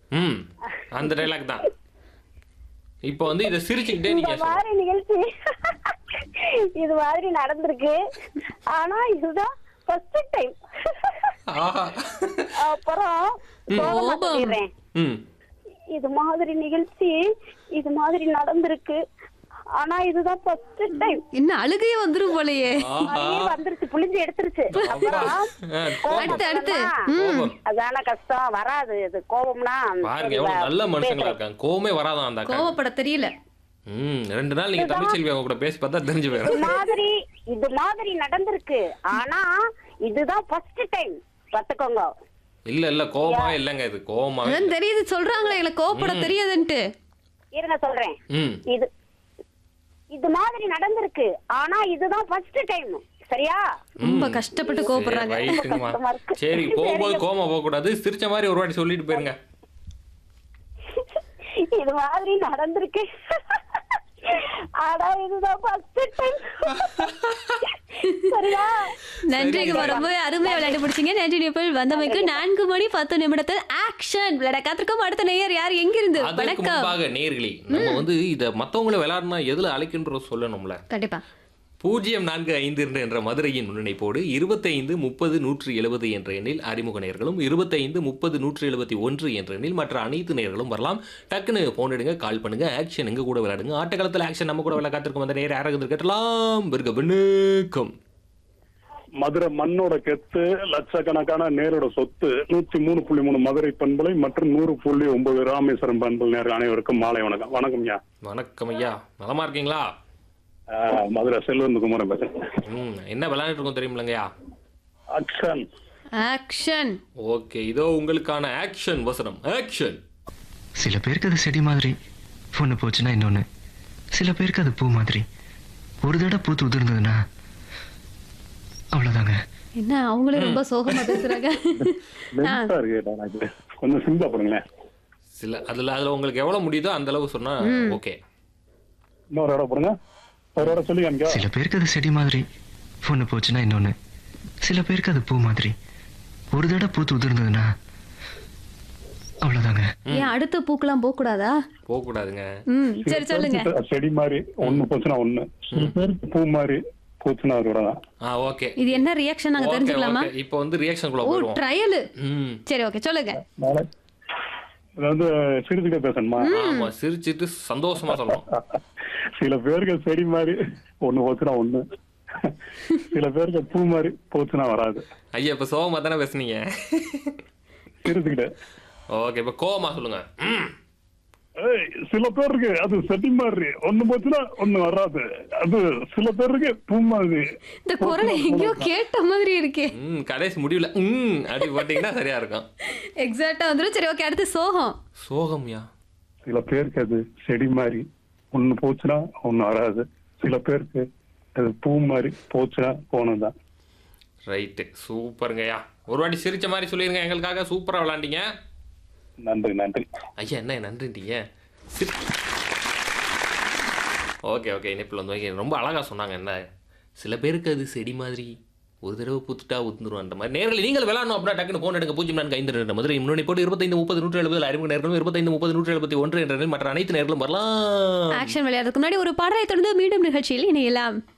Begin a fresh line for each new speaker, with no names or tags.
ம் அந்த டைலாக் தான் இப்போ வந்து இதை சிரிச்சுக்கிட்டே
இந்த
நீங்க சொல்லணும்.
மாதிரி நிகழ்ச்சி இது மாதிரி நடந்திருக்கு ஆனா இதுதான் ஃபர்ஸ்ட் டைம்
ஆஹா
அப்புறம் சோகமா
கோபம்.
சொல்லிடுறேன்
ம்
இது மாதிரி நிகழ்ச்சி இது மாதிரி நடந்திருக்கு ஆனா இதுதான் ஃபர்ஸ்ட் டைம்
என்ன அழுகையே வந்துரும் போலயே
ஆஹா
அப்படியே வந்துருச்சு புளிஞ்சு எடுத்துருச்சு அப்புறம்
ஆ,
கோபம்
அடுத்து, அடுத்து.
சொன்னா,
கோபம்.
அதான கஷ்டம் வராது இது கோபம்னா
பாருங்க எவ்வளவு நல்ல மனுஷங்களா இருக்காங்க கோவமே வராதான் அந்த அக்கா
கோவப்பட தெரியல
ம் ரெண்டு நாள் நீங்க தமிழ்ச்செல்வி அவங்க கூட பேசி பார்த்தா தெரிஞ்சு
இது
போயிடும்
மாதிரி இது மாதிரி நடந்திருக்கு ஆனா இதுதான் ஃபர்ஸ்ட் டைம் பாத்துக்கோங்க
இல்ல இல்ல கோவமாவே இல்லைங்க இது கோவமாவே
அதான் தெரியுது சொல்றாங்களே எனக்கு கோவப்பட தெரியாதுன்ட்டு
இருங்க சொல்றேன்
ம்
இது இது மாதிரி நடந்திருக்கு ஆனா இதுதான் ஃபர்ஸ்ட் டைம் சரியா
ரொம்ப கஷ்டப்பட்டு கோவப்படுறாங்க
சரி, ரைட்டுங்கம்மா.
கஷ்டமா இருக்கு.
சரி போகும்போது கோமா போக கூடாது சிரிச்ச மாதிரி ஒரு வாட்டி சொல்லிட்டு போயிருங்க
இது மாதிரி நடந்திருக்கு ஆனா இதுதான் ஃபர்ஸ்ட் டைம் சரியா
நன்றிங்க ரொம்ப அருமையா விளையாட்டு பிடிச்சிங்க நன்றி நிபிள் வந்தமைக்கு நான்கு மணி பத்து நிமிடத்தில் ஆக்ஷன் விளையாட காத்திருக்கோம் அடுத்த நேயர் யார் எங்கிருந்து
அதற்கு
வணக்கம்
முன்பாக நேர்களே நம்ம வந்து இத மத்தவங்கள விளையாடனா எதுல அழைக்கின்றோம் சொல்லணும்ல
கண்டிப்பா
பூஜ்ஜியம் நான்கு ஐந்து இரண்டு என்ற மதுரையின் முன்னிணைப்போடு இருபத்தைந்து முப்பது நூற்று எழுபது என்ற எண்ணில் அறிமுக நேர்களும் இருபத்தைந்து முப்பது நூற்று எழுபத்தி ஒன்று என்ற எண்ணில் மற்ற அனைத்து நேர்களும் வரலாம் டக்குன்னு போன் எடுங்க கால் பண்ணுங்க ஆக்ஷன் எங்க கூட விளையாடுங்க ஆட்டக்காலத்தில் ஆக்ஷன் நம்ம கூட விளையாட காத்திருக்கும் அந்த நேரம் யாராவது கேட்டலாம் இருக்க வணக்கம்
மதுரை மண்ணோட கெத்து லட்சக்கணக்கான நேரோட சொத்து நூத்தி மூணு புள்ளி மூணு மதுரை பண்பலை மற்றும் நூறு புள்ளி ஒன்பது ராமேஸ்வரம் பண்பல் நேர் அனைவருக்கும் மாலை வணக்கம் வணக்கம் ஐயா
வணக்கம் ஐயா நலமா இருக்கீங்களா
ஆஹ், மதுரை செல்வந்து குமாரன் பேசுறேன்
ம் என்ன விளையாண்டுட்டு இருக்கோம் தெரியுமில்லங்கய்யா
அக்ஷன்
ஆக்ஷன்
ஓகே இதோ உங்களுக்கான ஆக்ஷன் வசனம் ஆக்ஷன்
சில பேருக்கு அது செடி மாதிரி ஒன்று போச்சுன்னா இன்னொன்று சில பேருக்கு அது பூ மாதிரி ஒரு தடவை பூத்து உதிர்ந்ததுன்னா அவ்வளோதாங்க
என்ன அவங்களே ரொம்ப சோகமா பேசுறாங்க
லென்த்தா இருக்கு எனக்கு கொஞ்சம் சிம்பிளா போடுங்களேன்
சில அதுல அதுல உங்களுக்கு எவ்வளவு முடியுதோ அந்த அளவு சொன்னா ஓகே
இன்னொரு இடம் போடுங்க ஒரு இடம் சொல்லி காமிக்கா
சில பேருக்கு அது செடி மாதிரி ஒன்று போச்சுன்னா இன்னொன்று சில பேருக்கு அது பூ மாதிரி ஒரு தடவை பூத்து உதிர்ந்ததுன்னா அவ்வளோதாங்க
ஏன் அடுத்த பூக்கெல்லாம் போக கூடாதா
போக கூடாதுங்க
ம் சரி சொல்லுங்க
செடி மாதிரி ஒண்ணு போச்சுன்னா ஒண்ணு சில பேருக்கு பூ மாதிரி போச்சுன்னா அது கூட தான்
ஆ ஓகே
இது என்ன ரியாக்ஷன் நாங்க
ஓகே
தெரிஞ்சுக்கலாமா
ஓகே இப்போ வந்து ரியாக்ஷன் குள்ள
ஓ
போயிடுவோம்
ட்ரையல்
ம்
சரி ஓகே சொல்லுங்க
நாளை இது வந்து சிரிச்சுக்கிட்டே பேசணுமா
ஆமா சிரிச்சிட்டு சந்தோஷமா சொல்லணும்
சில பேருக்கு செடி மாதிரி ஒண்ணு போச்சுன்னா ஒண்ணு சில பேருக்கு பூ மாதிரி போச்சுன்னா வராது
ஐயா இப்ப சோகமா தானே பேசுனீங்க
சிரிச்சுக்கிட்டே
ஓகே இப்ப கோவமா சொல்லுங்க ம்.
ஏய், சில பேருக்கு அது செடி மாதிரி ஒண்ணு போச்சுன்னா ஒண்ணு வராது அது சில பேருக்கு பூ மாதிரி
இந்த குரலை எங்கேயோ கேட்ட மாதிரி இருக்கே
ம் கடைசி முடியல ம் அப்படி போட்டீங்கன்னா சரியா இருக்கும்
எக்ஸாக்டா வந்துரும் சரி ஓகே அடுத்து சோகம்
சோகம்யா
சில பேருக்கு அது செடி மாதிரி ஒண்ணு போச்சுன்னா ஒண்ணு வராது சில பேருக்கு அது பூ மாதிரி போச்சுன்னா போனதுதான்
ரைட்டு சூப்பருங்கய்யா ஒரு வாட்டி சிரிச்ச மாதிரி சொல்லிருங்க எங்களுக்காக சூப்பரா விளாண்டீங்க
நன்றி நன்றி
ஐயா என்ன நன்றிட்டீங்க சிரி ஓகே ஓகே இணைப்பில் வந்து வைக்க ரொம்ப அழகா சொன்னாங்க என்ன சில பேருக்கு அது செடி மாதிரி ஒரு தடவை பூத்துட்டா உந்துரும் அந்த மாதிரி நேரில் நீங்கள் விளாடணும் அப்படின்னா டக்குனு ஃபோன் எடுங்க பூஜ்ஜியம் நான்கு ஐந்து ரெண்டு மதுரை முன்னாடி போட்டு இருபத்தைந்து முப்பது நூற்றி எழுபது அறிமுக நேர்களும் இருபத்தைந்து முப்பது நூற்றி எழுபத்தி ஒன்று என்ற எண்ணில் மற்ற அனைத்து நேர்களும் வரலாம்
ஆக்ஷன் விளையாடுறதுக்கு முன்னாடி ஒரு பாடலை தொடர்ந்து மீண்டும் நிகழ்ச்சியில் இணையலாம்